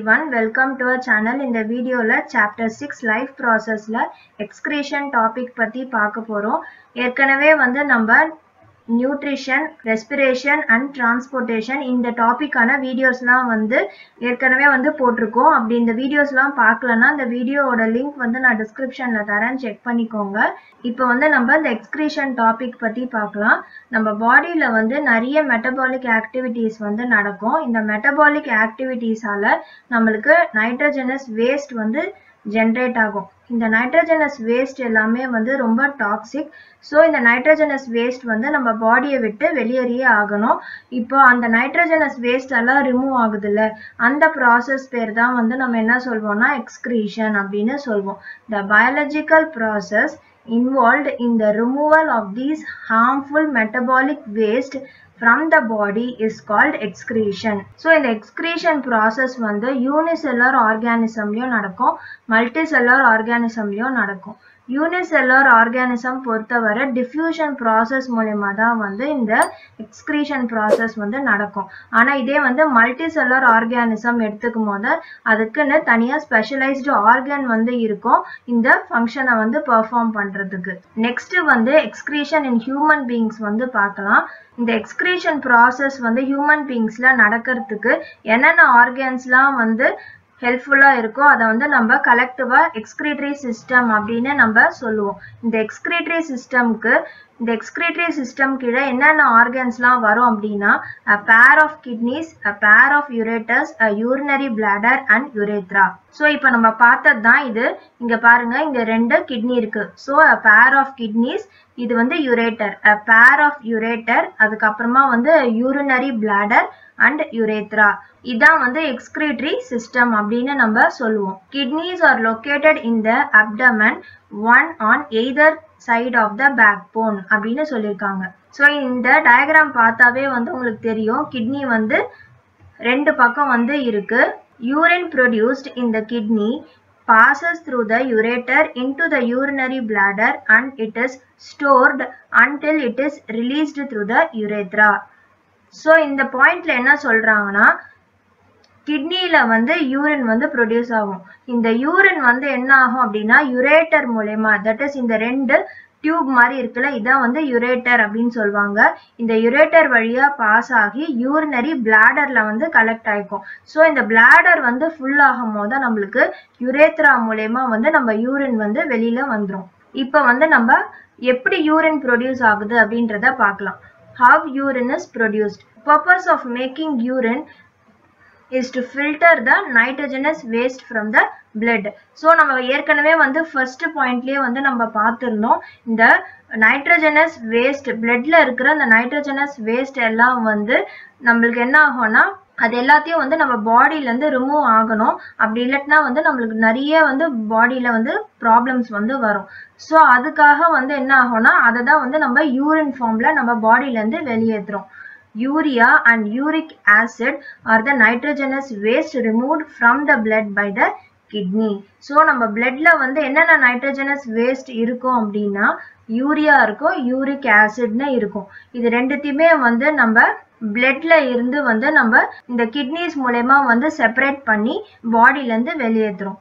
everyone, welcome to our channel. இந்த வீடியோல chapter 6 life processல excretion topic பத்தி பார்க்க போறோம். ஏற்கனவே வந்து நம்ம நியூட்ரிஷன் ரெஸ்பிரேஷன் அண்ட் டிரான்ஸ்போர்ட்டேஷன் இந்த டாபிக்கான வீடியோஸ்லாம் வந்து ஏற்கனவே வந்து போட்டிருக்கோம் அப்படி இந்த வீடியோஸ்லாம் பார்க்கலன்னா இந்த வீடியோவோட லிங்க் வந்து நான் டிஸ்கிரிப்ஷனில் தரேன் செக் பண்ணிக்கோங்க இப்போ வந்து நம்ம இந்த எக்ஸ்கிரீஷன் டாபிக் பற்றி பார்க்கலாம் நம்ம பாடியில் வந்து நிறைய மெட்டபாலிக் ஆக்டிவிட்டீஸ் வந்து நடக்கும் இந்த மெட்டபாலிக் ஆக்டிவிட்டீஸால நம்மளுக்கு நைட்ரஜனஸ் வேஸ்ட் வந்து ஜென்ரேட் ஆகும் இந்த நைட்ரஜனஸ் வேஸ்ட் எல்லாமே வந்து ரொம்ப டாக்ஸிக் ஸோ இந்த நைட்ரஜனஸ் வேஸ்ட் வந்து நம்ம பாடியை விட்டு வெளியேறியே ஆகணும் இப்போ அந்த நைட்ரஜனஸ் வேஸ்ட் எல்லாம் ரிமூவ் ஆகுதுல்ல அந்த ப்ராசஸ் பேர் தான் வந்து நம்ம என்ன சொல்வோம்னா எக்ஸ்கிரீஷன் அப்படின்னு சொல்வோம் the biological process involved in the removal of these harmful metabolic waste from the body is called excretion. So இந்த excretion process வந்து unicellular organismலயும் நடக்கும் multicellular organismலயும் நடக்கும் யூனிசெல்லர் ஆர்கானிசம் பொறுத்தவரை டிஃப்யூஷன் ப்ராசஸ் மூலயமா தான் வந்து இந்த எக்ஸ்கிரீஷன் ப்ராசஸ் வந்து நடக்கும் ஆனால் இதே வந்து மல்டி செல்லர் ஆர்கானிசம் எடுத்துக்கும் போது அதுக்குன்னு தனியாக ஸ்பெஷலைஸ்டு ஆர்கன் வந்து இருக்கும் இந்த ஃபங்க்ஷனை வந்து பெர்ஃபார்ம் பண்ணுறதுக்கு நெக்ஸ்ட் வந்து எக்ஸ்கிரீஷன் இன் ஹியூமன் பீங்ஸ் வந்து பார்க்கலாம் இந்த எக்ஸ்கிரீஷன் ப்ராசஸ் வந்து ஹியூமன் பீங்ஸில் நடக்கிறதுக்கு என்னென்ன ஆர்கன்ஸ்லாம் வந்து ஹெல்ப்ஃபுல்லாக இருக்கோ அதை வந்து நம்ம கலெக்டிவாக எக்ஸ்கிரீட்டரி சிஸ்டம் அப்படின்னு நம்ம சொல்லுவோம் இந்த எக்ஸ்கிரீட்டரி சிஸ்டம்க்கு இந்த எக்ஸ்கிரீட்டரி சிஸ்டம் கீழே என்னென்ன ஆர்கன்ஸ்லாம் வரும் அப்படின்னா அ pair of kidneys a pair of ureters a urinary bladder and urethra so இப்போ நம்ம பார்த்தது தான் இது இங்கே பாருங்க இங்கே ரெண்டு கிட்னி இருக்கு so a pair of kidneys இது வந்து ureter a pair of ureter அதுக்கப்புறமா வந்து யூரினரி பிளாடர் அண்ட் யுரேத்ரா இதான் வந்து எக்ஸ்கிரீட்டரி சிஸ்டம் அப்படின்னு நம்ம சொல்லுவோம் kidneys are located in the abdomen one on either side of the backbone அப்படின்னு சொல்லியிருக்காங்க ஸோ இந்த டயக்ராம் பார்த்தாவே வந்து உங்களுக்கு தெரியும் கிட்னி வந்து ரெண்டு பக்கம் வந்து இருக்கு urine produced in the kidney passes through the ureter into the urinary bladder and it is stored until it is released through the urethra. So இந்த பாயிண்ட்ல என்ன சொல்றாங்கன்னா கிட்னியில வந்து யூரின் வந்து ப்ரொடியூஸ் ஆகும் இந்த யூரின் வந்து என்ன ஆகும் அப்படின்னா யுரேட்டர் மூலயமா தட் இஸ் இந்த ரெண்டு டியூப் மாதிரி இருக்குல்ல இதான் வந்து யுரேட்டர் அப்படின்னு சொல்லுவாங்க இந்த யுரேட்டர் வழியா பாஸ் ஆகி யூரினரி பிளாடர்ல வந்து கலெக்ட் ஆயிக்கும் ஸோ இந்த பிளாடர் வந்து ஃபுல் ஆகும் போது நம்மளுக்கு யுரேத்ரா மூலயமா வந்து நம்ம யூரின் வந்து வெளியில வந்துடும் இப்போ வந்து நம்ம எப்படி யூரின் ப்ரொடியூஸ் ஆகுது அப்படின்றத பார்க்கலாம் how urine is produced. Purpose of making urine is to filter the nitrogenous waste from the blood. So நம்ம ஏற்கனவே வந்து ஃபர்ஸ்ட் பாயிண்ட்லேயே வந்து நம்ம பார்த்துருந்தோம் இந்த நைட்ரஜனஸ் வேஸ்ட் பிளட்ல இருக்கிற அந்த நைட்ரஜனஸ் வேஸ்ட் எல்லாம் வந்து நம்மளுக்கு என்ன ஆகும்னா அது எல்லாத்தையும் வந்து நம்ம பாடியிலேருந்து ரிமூவ் ஆகணும் அப்படி இல்லாட்டினா வந்து நம்மளுக்கு நிறைய வந்து பாடியில் வந்து ப்ராப்ளம்ஸ் வந்து வரும் ஸோ அதுக்காக வந்து என்ன ஆகும்னா அதை தான் வந்து நம்ம யூரின் ஃபார்மில் நம்ம பாடியிலேருந்து வெளியேற்றுறோம் urea and uric acid are the nitrogenous waste removed from the blood by the kidney so நம்ம பிளட்ல வந்து என்னென்ன நைட்ரஜனஸ் வேஸ்ட் இருக்கும் அப்படின்னா யூரியா இருக்கும் யூரிக் ஆசிட்னு இருக்கும் இது ரெண்டுத்தையுமே வந்து நம்ம பிளட்ல இருந்து வந்து நம்ம இந்த கிட்னிஸ் மூலயமா வந்து செப்பரேட் பண்ணி பாடியிலேருந்து வெளியேற்றுறோம்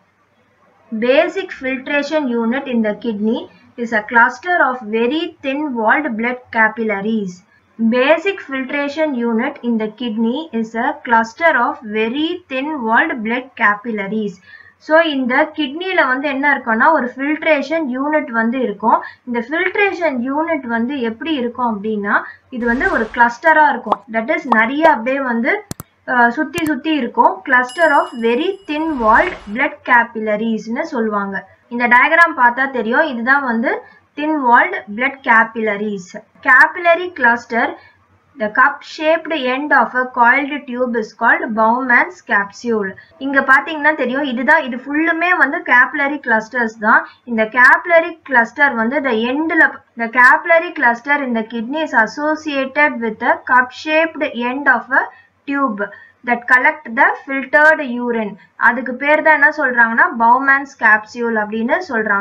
basic filtration unit in the kidney is a cluster of very thin walled blood capillaries Basic filtration unit in the kidney is a cluster of very thin walled blood capillaries. So இந்த கிட்னியில் வந்து என்ன இருக்கும்னா ஒரு filtration unit வந்து இருக்கும் இந்த filtration unit வந்து எப்படி இருக்கும் அப்படின்னா இது வந்து ஒரு கிளஸ்டராக இருக்கும் தட் இஸ் நிறைய அப்படியே வந்து சுற்றி சுற்றி இருக்கும் cluster of very thin walled blood கேபிலரிஸ்னு சொல்லுவாங்க இந்த டயக்ராம் பார்த்தா தெரியும் இதுதான் வந்து thin walled blood capillaries. Capillary cluster, the cup-shaped end of a coiled tube is called Bowman's capsule. இங்க பாத்தீங்கன்னா தெரியும் இதுதான் இது ஃபுல்லுமே வந்து capillary clusters தான் இந்த capillary cluster வந்து the endல the capillary cluster in the kidney is associated with the cup-shaped end of a tube that collect the filtered urine அதுக்கு பேர் தான் என்ன சொல்றாங்கன்னா பவுமேன்ஸ் capsule அப்படின்னு சொல்றாங்க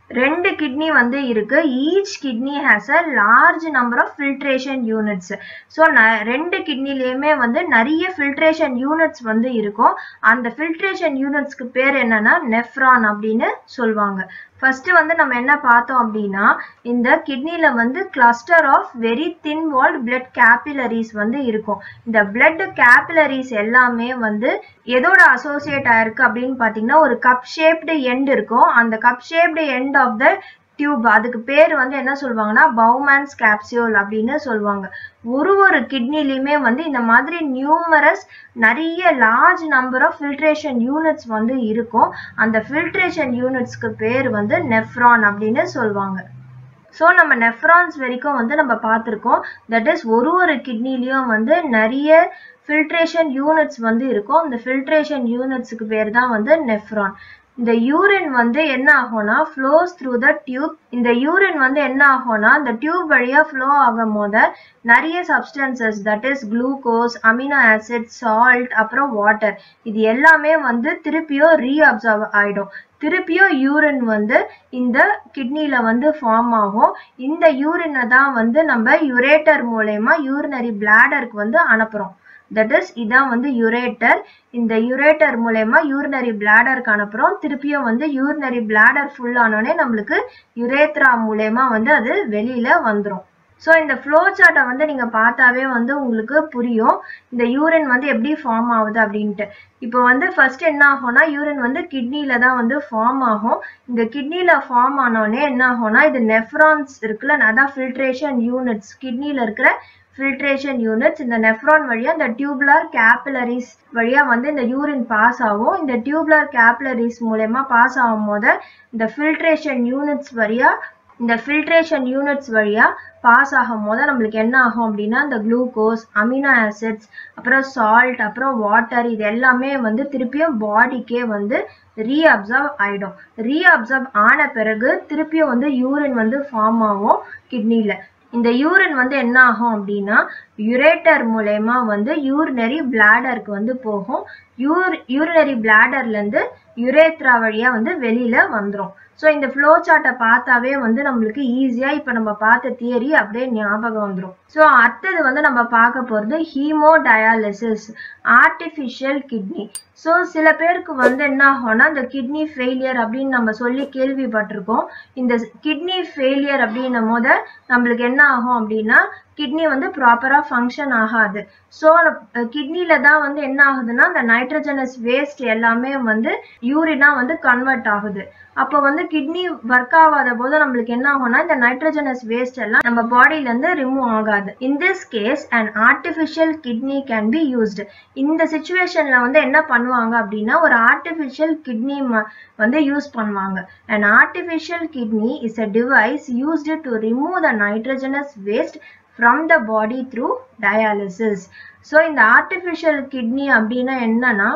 ரெண்டு கிட்னி வந்து இருக்கு each kidney has a large number of filtration units so ரெண்டு கிட்னிலையுமே வந்து நிறைய ஃபில்ட்ரேஷன் யூனிட்ஸ் வந்து இருக்கும் அந்த ஃபில்ட்ரேஷன் யூனிட்ஸ்க்கு பேர் என்னன்னா நெஃப்ரான் அப்படின்னு சொல்லுவாங்க ஃபர்ஸ்ட் வந்து நம்ம என்ன பார்த்தோம் அப்படின்னா இந்த கிட்னில வந்து cluster of very thin walled blood capillaries வந்து இருக்கும் இந்த பிளட் கேபிலரிஸ் எல்லாமே வந்து எதோட அசோசியேட் ஆயிருக்கு அப்படின்னு பார்த்தீங்கன்னா ஒரு கப் ஷேப்டு எண்ட் இருக்கும் அந்த cup shaped end of the tube அதுக்கு பேர் வந்து என்ன சொல்லுவாங்கன்னா பவுமேன்ஸ் கேப்சியூல் அப்படின்னு சொல்லுவாங்க ஒரு ஒரு கிட்னிலையுமே வந்து இந்த மாதிரி நியூமரஸ் நிறைய large number of filtration units வந்து இருக்கும் அந்த ஃபில்ட்ரேஷன் யூனிட்ஸ்க்கு பேர் வந்து நெஃப்ரான் அப்படின்னு சொல்லுவாங்க ஸோ நம்ம நெஃப்ரான்ஸ் வரைக்கும் வந்து நம்ம பார்த்துருக்கோம் தட் இஸ் ஒரு ஒரு கிட்னிலையும் வந்து நிறைய ஃபில்ட்ரேஷன் யூனிட்ஸ் வந்து இருக்கும் அந்த ஃபில்ட்ரேஷன் யூனிட்ஸுக்கு பேர் தான் வந்து நெஃப்ரான் இந்த யூரின் வந்து என்ன ஆகும்னா ஃப்ளோஸ் த்ரூ த டியூப் இந்த யூரின் வந்து என்ன ஆகும்னா இந்த டியூப் வழியா ஃப்ளோ ஆகும் போது நிறைய substances that is glucose amino acid salt அப்புறம் வாட்டர் இது எல்லாமே வந்து திருப்பியும் ரீஅப்சர்வ் ஆயிடும் திருப்பியும் யூரின் வந்து இந்த கிட்னில வந்து ஃபார்ம் ஆகும் இந்த யூரினை தான் வந்து நம்ம யுரேட்டர் மூலயமா யூரினரி பிளாடருக்கு வந்து அனுப்புறோம் தட் இஸ் இதான் வந்து யுரேட்டர் இந்த யுரேட்டர் மூலயமா யூரினரி பிளாடருக்கு அனுப்புறோம் திருப்பியும் வந்து யூரினரி பிளாடர் ஃபுல் ஆனோடனே நம்மளுக்கு யுரேத்ரா மூலயமா வந்து அது வெளியில வந்துடும் ஸோ இந்த ஃப்ளோ சார்ட்டை வந்து நீங்கள் பார்த்தாவே வந்து உங்களுக்கு புரியும் இந்த யூரின் வந்து எப்படி ஃபார்ம் ஆகுது அப்படின்ட்டு இப்போ வந்து ஃபர்ஸ்ட் என்ன ஆகும்னா யூரின் வந்து கிட்னியில தான் வந்து ஃபார்ம் ஆகும் இந்த கிட்னியில ஃபார்ம் ஆனோடனே என்ன ஆகும்னா இது நெஃப்ரான்ஸ் இருக்குல்ல அதான் ஃபில்ட்ரேஷன் யூனிட்ஸ் கிட்னியில இருக்கிற ஃபில்ட்ரேஷன் யூனிட்ஸ் இந்த நெஃப்ரான் வழியா இந்த டியூப்லார் கேபிலரிஸ் வழியா வந்து இந்த யூரின் பாஸ் ஆகும் இந்த டியூப்லார் கேபிலரிஸ் மூலயமா பாஸ் ஆகும் போது இந்த ஃபில்ட்ரேஷன் யூனிட்ஸ் வழியா இந்த ஃபில்ட்ரேஷன் யூனிட்ஸ் வழியா பாஸ் ஆகும் போது நம்மளுக்கு என்ன ஆகும் அப்படின்னா இந்த குளுக்கோஸ் அமினோ ஆசிட்ஸ் அப்புறம் சால்ட் அப்புறம் வாட்டர் இது எல்லாமே வந்து திருப்பியும் பாடிக்கே வந்து ரீஅப்சர்வ் ஆயிடும் ரீஅப்சர்வ் ஆன பிறகு திருப்பியும் வந்து யூரின் வந்து ஃபார்ம் ஆகும் கிட்னில இந்த யூரின் வந்து என்ன ஆகும் அப்படின்னா யுரேட்டர் மூலயமா வந்து யூரினரி பிளாடருக்கு வந்து போகும் யூர் யூரினரி பிளாடர்லேருந்து யுரேத்ரா வழியா வந்து வெளியில வந்துடும் ஸோ இந்த ஃப்ளோ சார்ட்டை பார்த்தாவே வந்து நம்மளுக்கு ஈஸியாக இப்போ நம்ம பார்த்த தியரி அப்படியே ஞாபகம் வந்துடும் ஸோ அடுத்தது வந்து நம்ம பார்க்க போகிறது haemodialysis artificial kidney so சில பேருக்கு வந்து என்ன ஆகும்னா இந்த கிட்னி ஃபெயிலியர் அப்படின்னு நம்ம சொல்லி கேள்விப்பட்டிருக்கோம் இந்த கிட்னி ஃபெயிலியர் அப்படின்னும் போது நம்மளுக்கு என்ன ஆகும் அப்படின்னா கிட்னி வந்து ப்ராப்பராக ஃபங்க்ஷன் ஆகாது ஸோ கிட்னியில தான் வந்து என்ன ஆகுதுன்னா இந்த நைட்ரஜனஸ் வேஸ்ட் எல்லாமே வந்து யூரினா வந்து கன்வெர்ட் ஆகுது அப்போ வந்து கிட்னி ஒர்க் ஆகாத போது நம்மளுக்கு என்ன ஆகும்னா இந்த நைட்ரஜனஸ் வேஸ்ட் எல்லாம் நம்ம பாடியில இருந்து ரிமூவ் ஆகாது in this case and artificial kidney can be used இந்த சுச்சுவேஷன்ல வந்து என்ன பண்ணுவாங்க அப்படின்னா ஒரு ஆர்டிஃபிஷியல் கிட்னி வந்து யூஸ் பண்ணுவாங்க and artificial kidney is a device used to remove the nitrogenous waste from the body through dialysis so இந்த ஆர்டிஃபிஷியல் கிட்னி அப்படின்னா என்னன்னா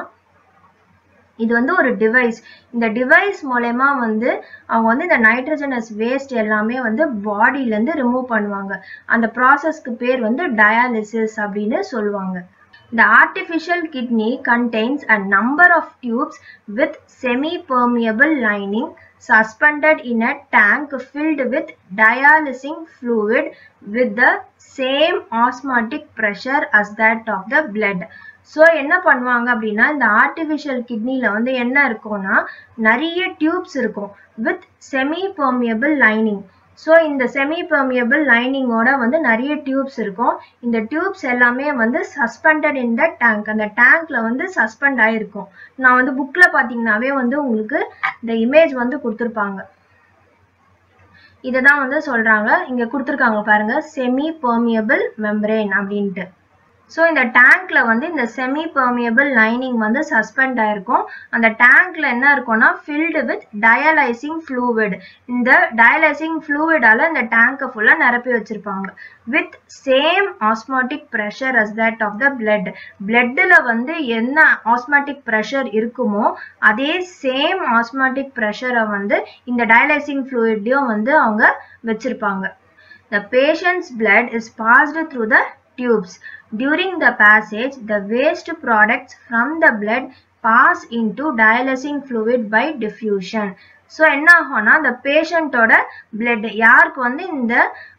இது வந்து ஒரு டிவைஸ் இந்த டிவைஸ் மூலயமா வந்து அவங்க வந்து இந்த நைட்ரஜனஸ் வேஸ்ட் எல்லாமே வந்து பாடியிலேருந்து ரிமூவ் பண்ணுவாங்க அந்த ப்ராசஸ்க்கு பேர் வந்து டயாலிசிஸ் அப்படின்னு சொல்லுவாங்க The artificial kidney contains a number of tubes with semi-permeable lining suspended in a tank filled with dialysing fluid with the same osmotic pressure as that of the blood. So என்ன பண்ணுவாங்க அப்படின்னா இந்த artificial கிட்னியில் வந்து என்ன இருக்கும்னா நிறைய tubes இருக்கும் with semi permeable lining so இந்த செமி பெர்மியபிள் லைனிங்கோட வந்து நிறைய டியூப்ஸ் இருக்கும் இந்த டியூப்ஸ் எல்லாமே வந்து சஸ்பெண்டட் இன் த டேங்க் அந்த டேங்க்ல வந்து சஸ்பெண்ட் ஆயிருக்கும் நான் வந்து புக்கில் பார்த்தீங்கன்னாவே வந்து உங்களுக்கு இந்த இமேஜ் வந்து கொடுத்துருப்பாங்க இதை தான் வந்து சொல்றாங்க இங்க கொடுத்துருக்காங்க பாருங்க செமி பெர்மியபிள் மெம்பரேன் அப்படின்ட்டு ஸோ இந்த டேங்க்ல வந்து இந்த செமி பெர்மியபிள் லைனிங் வந்து சஸ்பெண்ட் ஆயிருக்கும் அந்த டேங்க்ல என்ன இருக்கும்னா ஃபில்டு வித் டயலைசிங் ஃப்ளூவிட் இந்த டயலைசிங் ஃப்ளூவிடால இந்த டேங்கை ஃபுல்லாக நிரப்பி வச்சிருப்பாங்க with same osmotic pressure as that of the blood பிளட்டில் வந்து என்ன ஆஸ்மாட்டிக் ப்ரெஷர் இருக்குமோ அதே சேம் ஆஸ்மாட்டிக் ப்ரெஷரை வந்து இந்த டயலைசிங் ஃப்ளூயிட்லையும் வந்து அவங்க வச்சிருப்பாங்க The patient's blood is passed through the tubes. During the passage, the waste products from the blood pass into dialysing fluid by diffusion. So என்ன ஆகும்னா அந்த பேஷண்ட்டோட பிளட் யாருக்கு வந்து இந்த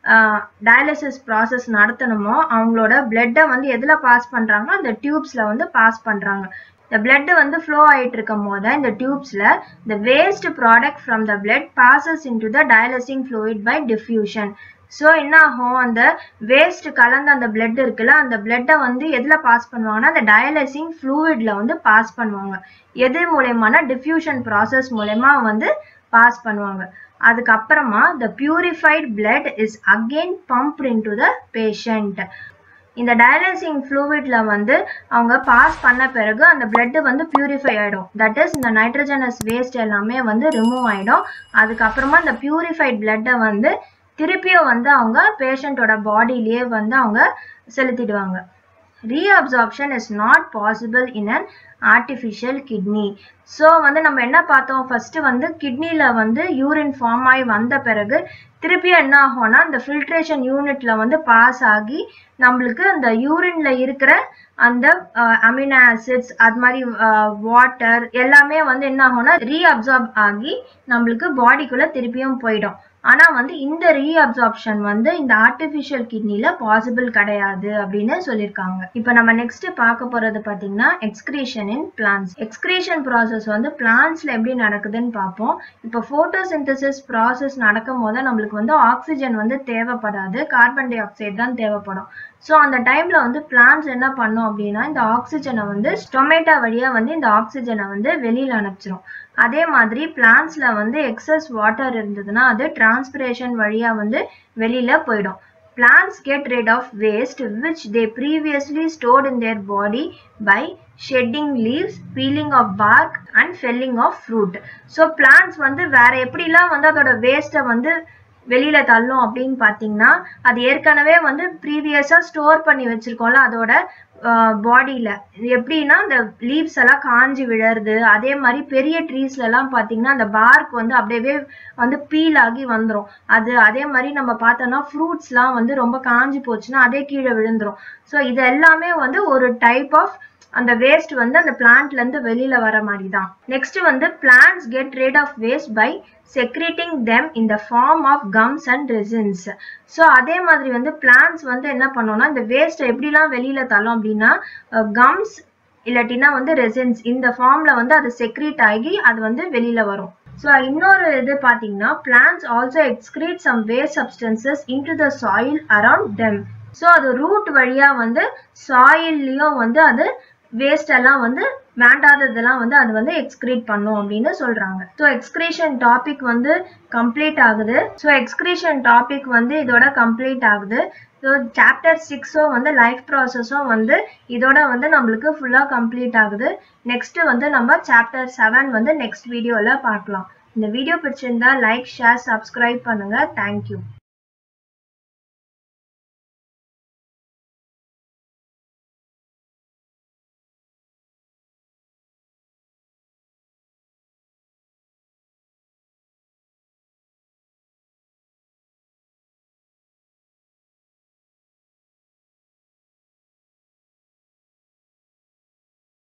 டயாலிசிஸ் ப்ராசஸ் நடத்தணுமோ அவங்களோட பிளட்டை வந்து எதில் பாஸ் பண்ணுறாங்கன்னா அந்த டியூப்ஸில் வந்து பாஸ் பண்ணுறாங்க இந்த பிளட் வந்து ஃப்ளோ ஆகிட்டு இருக்கும் போது இந்த டியூப்ஸில் the waste product from the blood passes into the dialysing fluid by diffusion so என்ன ஆகும் அந்த வேஸ்ட் கலந்த அந்த பிளட் இருக்குல்ல அந்த பிளட்டை வந்து எதில் பாஸ் பண்ணுவாங்கன்னா அந்த டயாலிசிங் ஃப்ளூயிட்ல வந்து பாஸ் பண்ணுவாங்க எது மூலயமான டிஃப்யூஷன் ப்ராசஸ் மூலயமா வந்து பாஸ் பண்ணுவாங்க அதுக்கப்புறமா the purified blood is again pumped into the patient இந்த டயாலிசிங் ஃப்ளூவிட்ல வந்து அவங்க பாஸ் பண்ண பிறகு அந்த பிளட் வந்து பியூரிஃபை ஆயிடும் தட் இஸ் இந்த நைட்ரஜனஸ் வேஸ்ட் எல்லாமே வந்து ரிமூவ் ஆயிடும் அதுக்கப்புறமா இந்த பியூரிஃபைட் பிளட்டை வந்து திருப்பியும் வந்து அவங்க பேஷண்ட்டோட பாடியிலேயே வந்து அவங்க செலுத்திடுவாங்க reabsorption is not possible in an artificial kidney so வந்து நம்ம என்ன பார்த்தோம் ஃபர்ஸ்ட் வந்து கிட்னியில் வந்து யூரின் ஃபார்ம் ஆகி வந்த பிறகு திருப்பியும் என்ன ஆகும்னா அந்த ஃபில்ட்ரேஷன் யூனிட்ல வந்து பாஸ் ஆகி நம்மளுக்கு அந்த யூரின்ல இருக்கிற அந்த அமினோ ஆசிட்ஸ் அது மாதிரி வாட்டர் எல்லாமே வந்து என்ன ஆகும்னா ரீஅப்சார்ப் ஆகி நம்மளுக்கு பாடிக்குள்ள திருப்பியும் போயிடும் ஆனா வந்து இந்த ரீஅப்சார்ப்ஷன் வந்து இந்த ஆர்டிஃபிஷியல் கிட்னில பாசிபிள் கிடையாது அப்படின்னு சொல்லியிருக்காங்க இப்போ நம்ம நெக்ஸ்ட் பார்க்க போறது பாத்தீங்கன்னா excretion in plants excretion process வந்து பிளான்ஸ்ல எப்படி நடக்குதுன்னு பார்ப்போம் இப்போ போட்டோசிந்தசிஸ் ப்ராசஸ் நடக்கும் போது நம்மளுக்கு வந்து ஆக்சிஜன் வந்து தேவைப்படாது கார்பன் டை ஆக்சைடு தான் தேவைப்படும் ஸோ அந்த டைம்ல வந்து பிளான்ஸ் என்ன பண்ணும் அப்படின்னா இந்த ஆக்சிஜனை வந்து ஸ்டொமேட்டா வழியா வந்து இந்த ஆக்சிஜனை வந்து வெளியில அனுப்பிச்சிரும் அதே மாதிரி பிளான்ஸ்ல வந்து எக்ஸஸ் வாட்டர் இருந்ததுன்னா அது டிரான்ஸ்பிரேஷன் வழியா வந்து வெளியில போயிடும் plants get rid of waste which they previously stored in their body by shedding leaves, peeling of bark and felling of fruit. So plants வந்து வேற எப்படிலாம் வந்து அதோட வேஸ்ட்டை வந்து வெளியில தள்ளும் அப்படின்னு பார்த்தீங்கன்னா அது ஏற்கனவே வந்து ப்ரீவியஸா ஸ்டோர் பண்ணி வச்சிருக்கோம்ல அதோட பாடியில எப்படின்னா அந்த லீவ்ஸ் எல்லாம் காஞ்சி விழறது அதே மாதிரி பெரிய ட்ரீஸ்ல எல்லாம் பாத்தீங்கன்னா அந்த பார்க் வந்து அப்படியே வந்து பீல் ஆகி வந்துரும் அது அதே மாதிரி நம்ம பார்த்தோம்னா ஃப்ரூட்ஸ்லாம் வந்து ரொம்ப காஞ்சி போச்சுன்னா அதே கீழே விழுந்துரும் ஸோ இது எல்லாமே வந்து ஒரு டைப் ஆஃப் அந்த வேஸ்ட் வந்து அந்த பிளான்ட்ல இருந்து வெளியில வர மாதிரி தான் நெக்ஸ்ட் வந்து plants get rid of waste by secreting them in the form of gums and resins so அதே மாதிரி வந்து பிளான்ஸ் வந்து என்ன பண்ணோம்னா இந்த வேஸ்ட் எப்படிலாம் வெளியில தள்ளும் அப்படின்னா கம்ஸ் இல்லாட்டினா வந்து ரெசின்ஸ் இந்த ஃபார்ம்ல வந்து அது செக்ரேட் ஆகி அது வந்து வெளியில வரும் ஸோ இன்னொரு இது பார்த்தீங்கன்னா plants also excrete some waste substances into the soil around them so அது ரூட் வழியா வந்து சாயில்லையும் வந்து அது வேஸ்ட் எல்லாம் வந்து வேண்டாததெல்லாம் வந்து அது வந்து எக்ஸ்கிரீட் பண்ணும் அப்படின்னு சொல்றாங்க ஸோ எக்ஸ்கிரீஷன் டாபிக் வந்து கம்ப்ளீட் ஆகுது ஸோ எக்ஸ்கிரீஷன் டாபிக் வந்து இதோட கம்ப்ளீட் ஆகுது ஸோ சாப்டர் சிக்ஸும் வந்து லைஃப் ப்ராசஸும் வந்து இதோட வந்து நம்மளுக்கு ஃபுல்லாக கம்ப்ளீட் ஆகுது நெக்ஸ்ட் வந்து நம்ம சாப்டர் செவன் வந்து நெக்ஸ்ட் வீடியோவில் பார்க்கலாம் இந்த வீடியோ பிடிச்சிருந்தா லைக் ஷேர் சப்ஸ்கிரைப் பண்ணுங்க தேங்க்யூ